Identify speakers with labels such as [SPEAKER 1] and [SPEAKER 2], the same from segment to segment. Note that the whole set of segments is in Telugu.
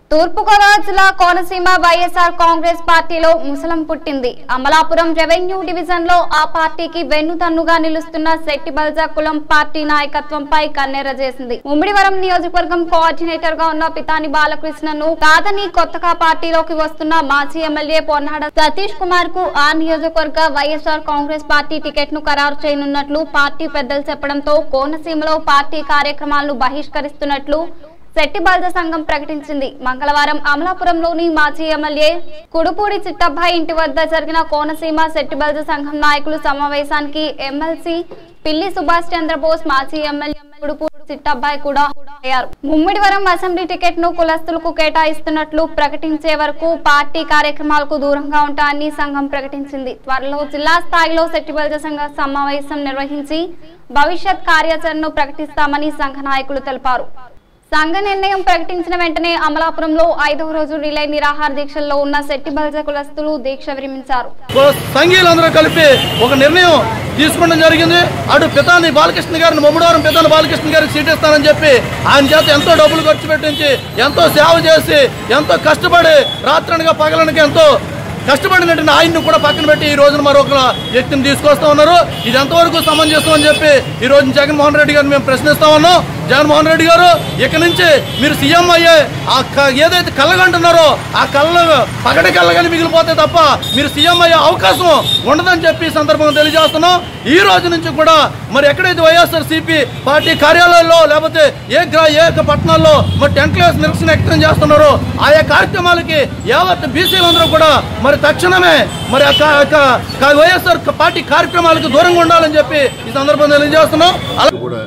[SPEAKER 1] తూర్పుగోదావరి జిల్లా కోనసీమ వైఎస్ఆర్ కాంగ్రెస్ పార్టీలో ముసలం పుట్టింది అమలాపురం రెవెన్యూ డివిజన్ లో ఆ పార్టీకి వెన్నుతన్నుగా నిలుస్తున్న శెట్టి బల్జా కులం పార్టీ నాయకత్వంపై కన్నెర చేసింది ముమ్మిడివరం నియోజకవర్గం కోఆర్డినేటర్ గా ఉన్న పితాని బాలకృష్ణను కాదని కొత్తగా పార్టీలోకి వస్తున్న మాజీ ఎమ్మెల్యే పొన్నాడ సతీష్ కుమార్ కు ఆ నియోజకవర్గ వైఎస్ఆర్ కాంగ్రెస్ పార్టీ టికెట్ ను ఖరారు చేయనున్నట్లు పార్టీ పెద్దలు చెప్పడంతో కోనసీమలో పార్టీ కార్యక్రమాలను బహిష్కరిస్తున్నట్లు శెట్టిబాల్ద సంఘం ప్రకటించింది మంగళవారం అమలాపురంలోని మాజీ ఎమ్మెల్యే కుడుపూడి చిట్టబ్బాయి ఇంటి వద్ద జరిగిన కోనసీమ శెట్టిబాల్ద సంఘం నాయకులు సమావేశానికి ఎమ్మెల్సీ పిల్లి సుభాష్ చంద్రబోస్ మాజీ ఎమ్మెల్యే కుడుపూడి చిట్టబ్బాయి కూడా అయ్యారు ముమ్మిడివరం అసెంబ్లీ టికెట్ ను కులస్తులకు కేటాయిస్తున్నట్లు ప్రకటించే వరకు పార్టీ కార్యక్రమాలకు దూరంగా ఉంటామని సంఘం ప్రకటించింది త్వరలో జిల్లా స్థాయిలో శెట్టిబల్జ సంఘ సమావేశం నిర్వహించి భవిష్యత్ కార్యాచరణను ప్రకటిస్తామని సంఘ నాయకులు తెలిపారు సంఘ నిర్ణయం ప్రకటించిన వెంటనే అమలాపురంలో ఐదవ రోజు రిలే నిరాహార దీక్షల్లో ఉన్న శెట్టి బల్జ కులస్తులు దీక్ష విరమించారు
[SPEAKER 2] సంఘీయులందరూ కలిపి ఒక నిర్ణయం తీసుకోవడం జరిగింది అటు పితాని బాలకృష్ణ గారిని మమ్మడవరం పితాని బాలకృష్ణ గారికి సీట్ ఇస్తానని చెప్పి ఆయన చేత ఎంతో డబ్బులు ఖర్చు పెట్టించి ఎంతో సేవ చేసి ఎంతో కష్టపడి రాత్రనగా పగలనగా ఎంతో కష్టపడినటువంటి ఆయన్ని కూడా పక్కన పెట్టి ఈ రోజున మరొక వ్యక్తిని తీసుకొస్తా ఉన్నారు ఇది ఎంతవరకు సమంజసం అని చెప్పి ఈ రోజు జగన్మోహన్ రెడ్డి గారిని మేము ప్రశ్నిస్తా ఉన్నాం జగన్మోహన్ రెడ్డి గారు ఇక నుంచి మీరు సీఎం అయ్యే ఆ క- ఏదైతే కళ్ళగంటున్నారో ఆ కళ్ళ పగటి కళ్ళగాని మిగిలిపోతే తప్ప మీరు సీఎం అయ్యే అవకాశం ఉండదని చెప్పి ఈ సందర్భంగా తెలియజేస్తున్నాం ఈ రోజు నుంచి కూడా మరి ఎక్కడైతే వైఎస్ఆర్ సిపి పార్టీ కార్యాలయాల్లో లేకపోతే ఏ గ్రా ఏ యొక్క పట్టణాల్లో మరి టెంట్లు వేసి నిరసన వ్యక్తం చేస్తున్నారో ఆయా కార్యక్రమాలకి యావత్ బీసీలందరూ కూడా మరి తక్షణమే మరి ఆ కా- కా- కా- వైఎస్ఆర్ పార్టీ కార్యక్రమాలకు దూరంగా ఉండాలని చెప్పి ఈ సందర్భంగా తెలియజేస్తున్నాం అలా
[SPEAKER 3] కూడా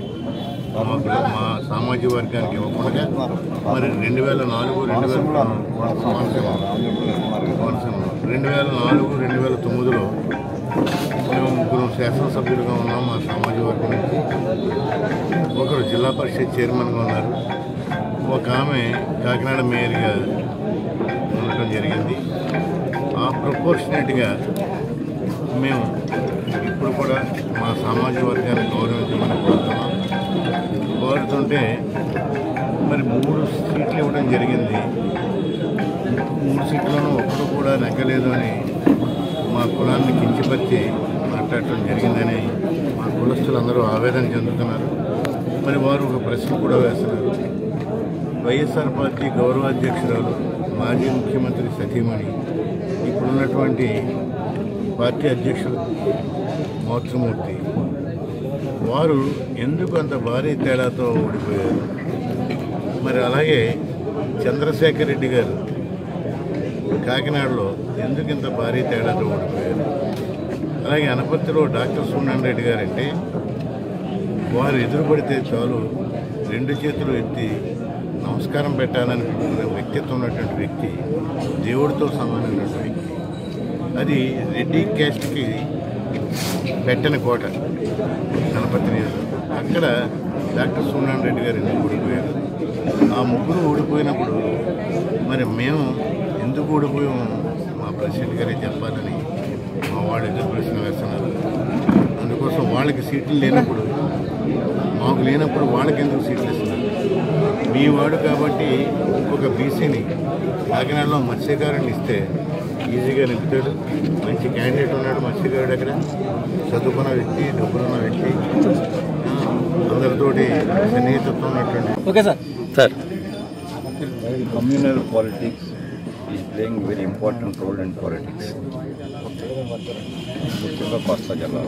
[SPEAKER 3] మా మా సామాజిక వర్గానికి ఇవ్వకుండా మరి రెండు వేల నాలుగు రెండు వేల కోనసీమ కోనసీమ రెండు వేల నాలుగు రెండు వేల తొమ్మిదిలో మేము ముగ్గురు శాసనసభ్యులుగా ఉన్నాం మా సామాజిక వర్గం నుంచి ఒకరు జిల్లా పరిషత్ చైర్మన్గా ఉన్నారు ఒక ఆమె కాకినాడ మేయర్గా ఉండటం జరిగింది ఆ ప్రపోర్షనేట్గా మేము ఇప్పుడు కూడా మా సామాజిక వర్గాన్ని గౌరవించమని కోరుతున్నాం కోరుతుంటే మరి మూడు సీట్లు ఇవ్వడం జరిగింది మూడు సీట్లను ఒక్కడు కూడా నెగ్గలేదు అని మా కులాన్ని కించపరిచి మాట్లాడటం జరిగిందని మా కులస్తులందరూ ఆవేదన చెందుతున్నారు మరి వారు ఒక ప్రశ్న కూడా వేస్తున్నారు వైఎస్ఆర్ పార్టీ గౌరవ అధ్యక్షురాలు మాజీ ముఖ్యమంత్రి సతీమణి ఇప్పుడున్నటువంటి పార్టీ అధ్యక్షులు మోత్రమూర్తి వారు ఎందుకు అంత భారీ తేడాతో ఓడిపోయారు మరి అలాగే చంద్రశేఖర్ రెడ్డి గారు కాకినాడలో ఎందుకు ఇంత భారీ తేడాతో ఓడిపోయారు అలాగే అనపర్తిలో డాక్టర్ సున్నాన్ రెడ్డి గారు అంటే వారు ఎదురుపడితే చాలు రెండు చేతులు ఎత్తి నమస్కారం పెట్టాలని వ్యక్తిత్వం ఉన్నటువంటి వ్యక్తి దేవుడితో సమానమైనటువంటి వ్యక్తి అది రెడ్డి క్యాస్ట్కి పెట్టని కోట గణపతి నియోజకవర్గం అక్కడ డాక్టర్ సూనారాయణ రెడ్డి గారు ఎందుకు ఓడిపోయారు ఆ ముగ్గురు ఓడిపోయినప్పుడు మరి మేము ఎందుకు ఓడిపోయాము మా ప్రెసిడెంట్ గారే చెప్పాలని మా వాళ్ళు ఎదురు ప్రశ్న వేస్తున్నారు అందుకోసం వాళ్ళకి సీట్లు లేనప్పుడు మాకు లేనప్పుడు వాళ్ళకి ఎందుకు సీట్లు ఇస్తున్నారు మీ వాడు కాబట్టి ఒక బీసీని కాకినాడలో మత్స్యకారుని ఇస్తే ఈజీగా నింపుతాడు మంచి క్యాండిడేట్ ఉన్నాడు మత్స్యకారుడు అక్కడ చదువుకున్న వ్యక్తి డబ్బులున్న వ్యక్తి ఆ, అందరితోటి సన్నిహితత్వం ఉన్నటువంటి
[SPEAKER 2] sir
[SPEAKER 4] communal politics is playing very important role in politics. ముఖ్యంగా కోస్తా జిల్లాలో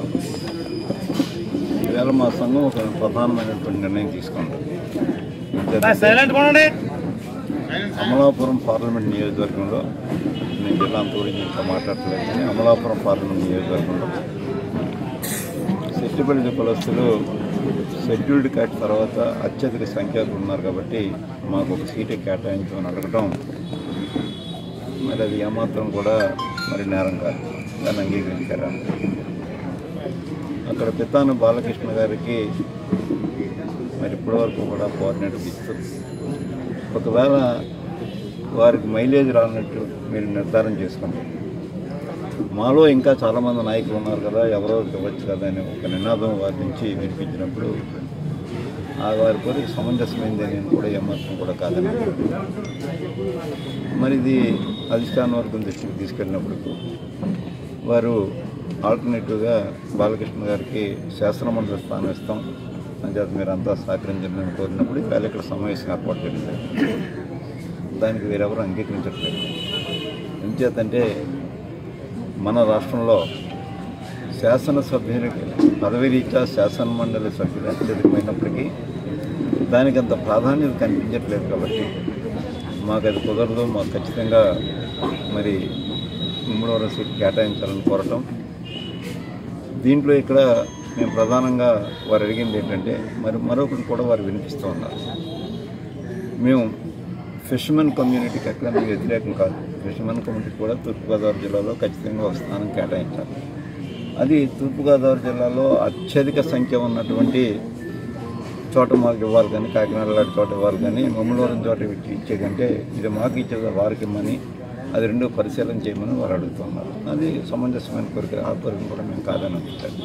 [SPEAKER 4] ఈవేళ మా సంఘం ఒక ప్రధానమైనటువంటి నిర్ణయం తీసుకుంది అమలాపురం పార్లమెంట్ నియోజకవర్గంలో నేను జిల్లా అంత గురించి ఇంకా మాట్లాడలేదు కానీ అమలాపురం పార్లమెంట్ నియోజకవర్గంలో సెటిల్మెంట్ కులస్తులు షెడ్యూల్డ్ క్యాట్ తర్వాత అత్యధిక సంఖ్యలో ఉన్నారు కాబట్టి మాకు ఒక సీటు కేటాయించమని అడగటం మరి అది ఏమాత్రం కూడా మరి నేరం కాదు దాన్ని అంగీకరించారా అక్కడ పితాను బాలకృష్ణ గారికి మరి ఇప్పటివరకు కూడా కోఆర్డినేటర్ ఇస్తుంది ఒకవేళ వారికి మైలేజ్ రానట్టు మీరు నిర్ధారణ చేసుకోండి మాలో ఇంకా చాలామంది నాయకులు ఉన్నారు కదా ఎవరో ఇవ్వచ్చు కదా అని ఒక నినాదం వారి నుంచి వినిపించినప్పుడు ఆ వారి కోరిక సమంజసమైంది అని కూడా ఏమాత్రం కూడా కాదని మరి ఇది అధిష్టాన వర్గం దృష్టికి తీసుకెళ్ళినప్పుడు వారు ఆల్టర్నేటివ్గా బాలకృష్ణ గారికి శాసనమండలి స్థానం ఇస్తాం అని చేత మీరు అంతా సహకరించండి కోరినప్పుడు వేళ ఇక్కడ సమావేశం ఏర్పాటు చేయడం జరిగింది. దానికి వేరెవరు అంగీకరించట్లేదు ఎందుచేతంటే మన రాష్ట్రంలో శాసనసభ్యునికి పదవి రీత్యా శాసన మండలి సభ్యులు అత్యధికమైనప్పటికీ దానికి అంత ప్రాధాన్యత కనిపించట్లేదు కాబట్టి మాకు అది కుదరదు మాకు ఖచ్చితంగా మరి మూడవ సీట్ కేటాయించాలని కోరటం దీంట్లో ఇక్కడ మేము ప్రధానంగా వారు అడిగింది ఏంటంటే మరి మరొకటి కూడా వారు వినిపిస్తూ ఉన్నారు మేము ఫిషర్మెన్ కమ్యూనిటీకి ఎక్కడ మేము వ్యతిరేకం కాదు ఫిషర్మెన్ కమ్యూనిటీ కూడా తూర్పుగోదావరి జిల్లాలో ఖచ్చితంగా ఒక స్థానం కేటాయించాలి అది తూర్పుగోదావరి జిల్లాలో అత్యధిక సంఖ్య ఉన్నటువంటి చోట మాకు ఇవ్వాలి కానీ కాకినాడ లాంటి చోట ఇవ్వాలి కానీ మమ్మలవరం చోట ఇచ్చి- ఇచ్చే కంటే ఇది మాకు ఇచ్చేది వారికి ఇమ్మని అది రెండు పరిశీలన చేయమని వారు అడుగుతున్నారు అది సమంజసమైన కోరిక ఆ కోరిక కూడా మేము కాదని అనుకుంటాను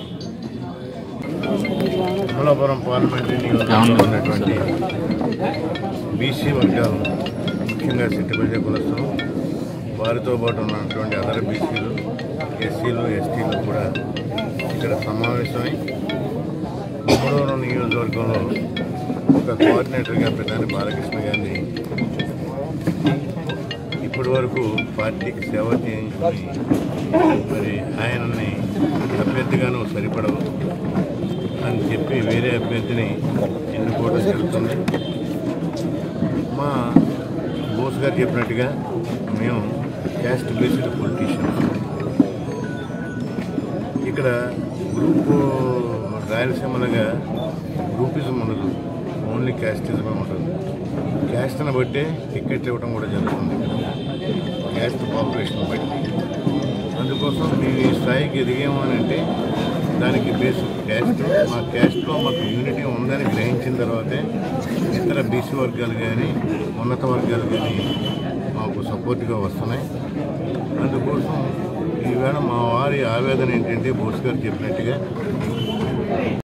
[SPEAKER 3] అమలాపురం పార్లమెంటరీ నియోజకవర్గంలో ఉన్నటువంటి బీసీ వర్గాలు ముఖ్యంగా సిట్టిపల్లి కులస్తులు వారితో పాటు ఉన్నటువంటి అదర్ బీసీలు ఎస్సీలు ఎస్టీలు కూడా ఇక్కడ సమావేశమై మూడవరం నియోజకవర్గంలో ఒక కోఆర్డినేటర్గా ప్రధాని బాలకృష్ణ గారిని ఇప్పటి వరకు పార్టీకి సేవ చేయించుకొని మరి ఆయనని అభ్యర్థిగాను సరిపడవు అని చెప్పి వేరే అభ్యర్థిని ఎన్నుకోవడం జరుగుతుంది మా బోస్ గారు చెప్పినట్టుగా మేము క్యాస్ట్ బేస్డ్ పొలిటీషియన్స్ ఇక్కడ గ్రూప్ రాయలసీమలుగా గ్రూపిజం ఉండదు ఓన్లీ క్యాస్టిజమే ఉంటుంది క్యాస్ట్ని బట్టే టికెట్ ఇవ్వడం కూడా జరుగుతుంది ఇక్కడ క్యాస్ట్ పాపులేషన్ బట్టి అందుకోసం మేము ఈ స్థాయికి ఎదిగాము అని అంటే దానికి బేస్ క్యాస్ట్ మా క్యాస్ట్లో మాకు యూనిటీ ఉందని గ్రహించిన తర్వాతే ఇతర బీసీ వర్గాలు కానీ ఉన్నత వర్గాలు కానీ మాకు సపోర్ట్గా వస్తున్నాయి అందుకోసం ఈవేళ మా వారి ఆవేదన ఏంటంటే బోస్ గారు చెప్పినట్టుగా